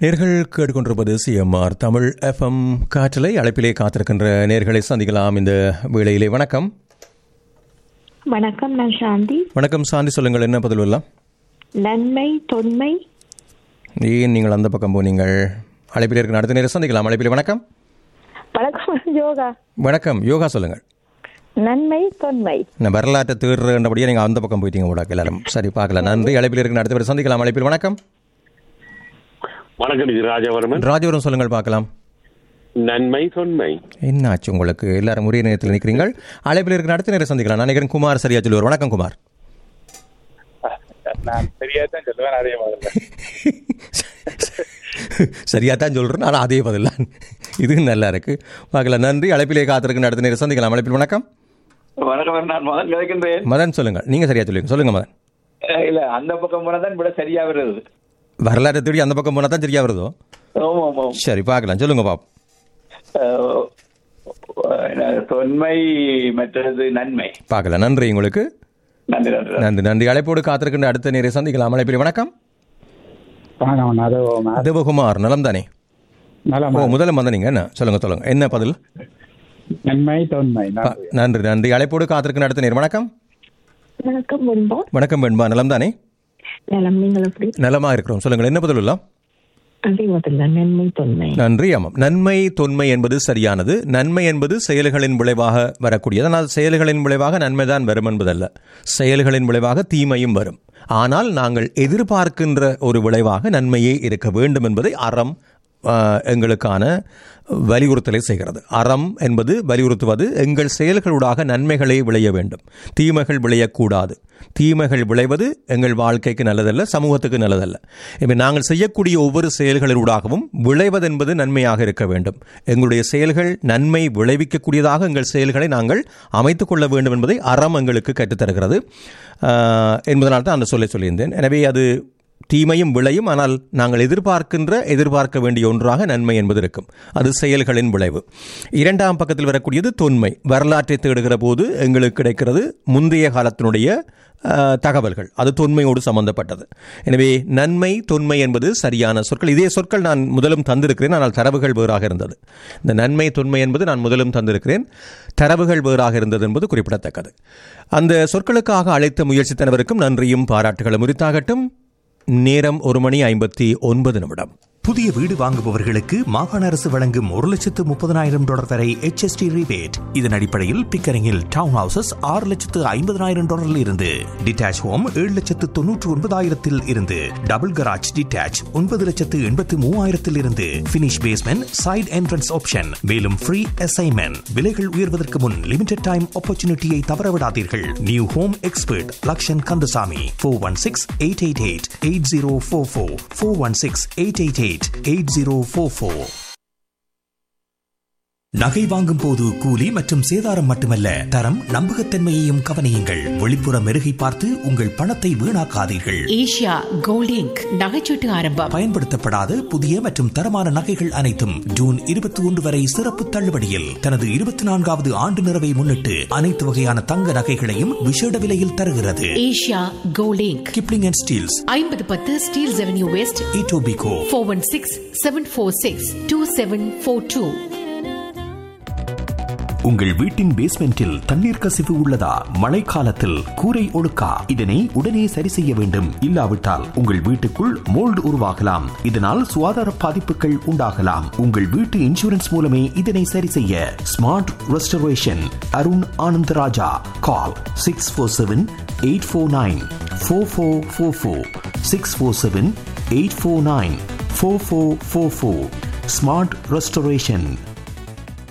நேர்கள் கேட்டுக்கொண்டிருப்பது CMR Tamil FM காற்றலை அழைப்பிலே காத்திருக்கின்ற நேர்களை சந்திக்கலாம் இந்த வேளையிலே வணக்கம் வணக்கம் நான் சாந்தி வணக்கம் சாந்தி சொல்லுங்கள் என்ன பதில் எல்லாம் நன்மை தொன்மை ஏன் நீங்கள் அந்த பக்கம் போனீங்கள் அழைப்பிலே இருக்கிற அடுத்த நேரம் சந்திக்கலாம் அழைப்பிலே வணக்கம் வணக்கம் யோகா வணக்கம் யோகா சொல்லுங்கள் நன்மை தொன்மை நான் வரலாற்றை தேடுறபடியே நீங்கள் அந்த பக்கம் போயிட்டீங்க கூட எல்லாரும் சரி பார்க்கலாம் நன்றி அழைப்பில் இருக்கிற அடுத்த பேர் சந்திக்கலாம் அழைப்பில் வணக்கம் வணக்கம் இது ராஜவர்மன் ராஜபுரம் சொல்லுங்கள் பார்க்கலாம் நன்மை தொன்மை என்ன ஆச்சு உங்களுக்கு எல்லாரும் ஒரே நேரத்தில் நிற்கிறீங்கள் அழைப்பில் இருக்கிற அடுத்த நேரம் சந்திக்கலாம் நான் நினைக்கிறேன் குமார் சரியா சொல்லுவார் வணக்கம் குமார் நான் சரியா தான் சொல்லுவேன் அதே மாதிரி சரியா தான் சொல்கிறேன் ஆனால் அதே பதில் தான் இது நல்லா இருக்கு பார்க்கலாம் நன்றி அழைப்பிலே காத்திருக்கிற அடுத்த நேரம் சந்திக்கலாம் அழைப்பில் வணக்கம் வணக்கம் நான் மகன் கிடைக்கின்றேன் மதன் சொல்லுங்கள் நீங்கள் சரியா சொல்லுங்க சொல்லுங்க மதன் அஹ் இல்ல அந்த பக்கம் போனா தான் விட சரியா வருது வரலாற்றை தேடி அந்த பக்கம் போனால் தான் சரியா வருதோ ஆமா ஆமா சரி பார்க்கலாம் சொல்லுங்க பாப் அஹ் என்ன, தொன்மை மற்றது நன்மை பார்க்கலாம் நன்றி உங்களுக்கு நன்றி நன்றி நன்றி நன்றி அழைப்போடு காத்திருக்கின்ற அடுத்த நேரை சந்திக்கலாம் அழைப்பில் வணக்கம் வணக்கம் அது தேவகுமார் நலம் தானே நலம் ஓ முதல்ல வந்தனீங்க என்ன சொல்லுங்க சொல்லுங்க என்ன பதில் நன்மை தொன்மை ப- நன்றி நன்றி அழைப்போடு காத்திருக்கின்ற அடுத்த நேர் வணக்கம் வணக்கம் வெண்பா வணக்கம் வெண்பா நலம் தானே நலம் நீங்கள் எப்படி நலமா இருக்கிறோம் சொல்லுங்கள் என்ன பதில் எல்லாம் அதே மாதிரி தான் நன்மை தொன்மை நன்றி ஆமாம் நன்மை தொன்மை என்பது சரியானது நன்மை என்பது செயல்களின் விளைவாக வரக்கூடியது ஆனால் செயல்களின் விளைவாக நன்மைதான் வரும் என்பதல்ல செயல்களின் விளைவாக தீமையும் வரும் ஆனால் நாங்கள் எதிர்பார்க்கின்ற ஒரு விளைவாக நன்மையே இருக்க வேண்டும் என்பதை அறம் ஆஹ், எங்களுக்கான வலியுறுத்தலை செய்கிறது அறம் என்பது வலியுறுத்துவது எங்கள் செயல்களூடாக நன்மைகளே விளைய வேண்டும் தீமைகள் விளையக்கூடாது தீமைகள் விளைவது எங்கள் வாழ்க்கைக்கு நல்லதல்ல சமூகத்துக்கு நல்லதல்ல எனவே நாங்கள் செய்யக்கூடிய ஒவ்வொரு செயல்களினூடாகவும் விளைவதென்பது நன்மையாக இருக்க வேண்டும் எங்களுடைய செயல்கள் நன்மை விளைவிக்கக்கூடியதாக எங்கள் செயல்களை நாங்கள் அமைத்துக் கொள்ள வேண்டும் என்பதை அறம் எங்களுக்கு கற்றுத்தருகிறது ஆஹ், என்பதனால் தான் அந்த சொல்லை சொல்லியிருந்தேன் எனவே அது தீமையும் விளையும் ஆனால் நாங்கள் எதிர்பார்க்கின்ற எதிர்பார்க்க வேண்டிய ஒன்றாக நன்மை என்பது இருக்கும் அது செயல்களின் விளைவு இரண்டாம் பக்கத்தில் வரக்கூடியது தொன்மை வரலாற்றை தேடுகிற போது எங்களுக்கு கிடைக்கிறது முந்தைய காலத்தினுடைய அஹ், தகவல்கள் அது தொன்மையோடு சம்பந்தப்பட்டது எனவே நன்மை தொன்மை என்பது சரியான சொற்கள் இதே சொற்கள் நான் முதலும் தந்திருக்கிறேன் ஆனால் தரவுகள் வேறாக இருந்தது இந்த நன்மை தொன்மை என்பது நான் முதலும் தந்திருக்கிறேன் தரவுகள் வேறாக இருந்தது என்பது குறிப்பிடத்தக்கது அந்த சொற்களுக்காக அழைத்த முயற்சித்தனவருக்கும் நன்றியும் பாராட்டுகளும் உரித்தாகட்டும் நேரம் ஒரு மணி ஐம்பத்தி ஒன்பது நிமிடம் புதிய வீடு வாங்குபவர்களுக்கு மாகாண அரசு வழங்கும் ஒரு லட்சத்து முப்பதனாயிரம் டாலர் வரை HST rebate இதன் அடிப்படையில் பிக்கரிங்கில் டவுன் ஹவுசஸ் ஆறு லட்சத்து ஐம்பதனாயிரம் டாலரில் இருந்து டிட்டாச் ஹோம் ஏழு லட்சத்து தொன்னூற்று ஒன்பதாயிரத்தில் இருந்து டபுள் கராஜ் டிட்டாச் ஒன்பது லட்சத்து எண்பத்து மூவாயிரத்தில் இருந்து finish basement side entrance option மேலும் ஃப்ரீ அசைன்மெண்ட் விலைகள் உயர்வதற்கு முன் லிமிடெட் டைம் ஆப்பர்ச்சுனிட்டியை தவறவிடாதீர்கள் new home expert Lakshan Kandasamy four one six eight eight eight eight zero four four four one six eight eight eight eight zero four four நகை வாங்கும் போது கூலி மற்றும் சேதாரம் மட்டுமல்ல தரம் நம்பகத்தன்மையையும் கவனியுங்கள் வெளிப்புற மெருகை பார்த்து உங்கள் பணத்தை வீணாக்காதீர்கள் ஏஷியா கோல்ட் இங்க் நகைச்சீட்டு ஆரம்பம் பயன்படுத்தப்படாத புதிய மற்றும் தரமான நகைகள் அனைத்தும் ஜூன் இருபத்தி ஒன்று வரை சிறப்பு தள்ளுபடியில் தனது இருபத்தி நான்காவது ஆண்டு நிறைவை முன்னிட்டு அனைத்து வகையான தங்க நகைகளையும் விசேட விலையில் தருகிறது Asia gold inc Kipling and Steeles ஐம்பது பத்து Steeles avenue west Etobicoke four one six seven four six two seven four two உங்கள் வீட்டின் பேஸ்மெண்டில் தண்ணீர் கசிவு உள்ளதா மழைக்காலத்தில் கூரை ஒழுக்கா இதனை உடனே சரி செய்ய வேண்டும் இல்லாவிட்டால் உங்கள் வீட்டுக்குள் மோல்டு உருவாகலாம் இதனால் சுகாதார பாதிப்புகள் உண்டாகலாம் உங்கள் வீட்டு இன்சூரன்ஸ் மூலமே இதனை சரி செய்ய smart restoration Arun Anandaraja call six four seven eight four nine four four four four six four seven eight four nine four four four four smart restoration